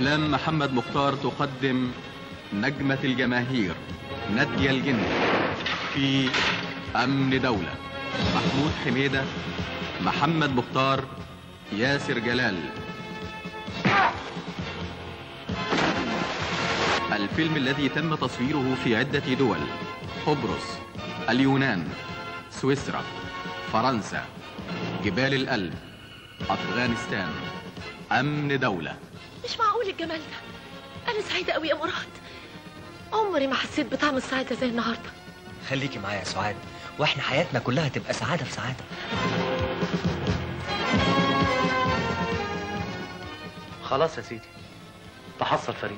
أفلام محمد مختار تقدم نجمة الجماهير نادية الجندي في أمن دولة محمود حميدة محمد مختار ياسر جلال الفيلم الذي تم تصويره في عدة دول قبرص اليونان سويسرا فرنسا جبال الألب أفغانستان أمن دولة مش معقول الجمال ده انا سعيده قوي يا مراد عمري ما حسيت بطعم السعاده زي النهارده خليكي معايا يا سعاد واحنا حياتنا كلها تبقى سعاده في سعاده خلاص يا سيدي تحصل فريد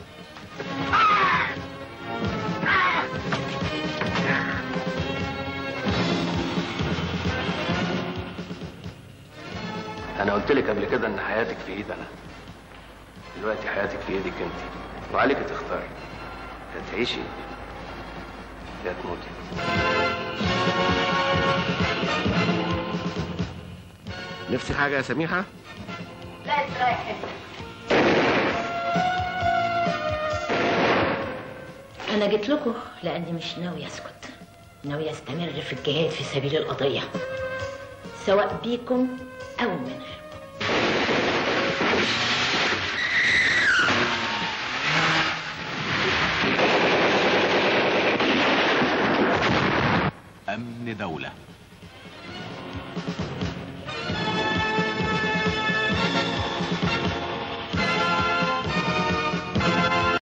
انا قلت لك قبل كده ان حياتك في ايد انا دلوقتي حياتك في ايدك انت وعليك تختاري يا تعيشي يا تموتي نفسي حاجه يا سميحه لا استريح انا جيت لكم لاني مش ناوي اسكت ناوي استمر في الجهاد في سبيل القضيه سواء بيكم او من غيركم أمن دولة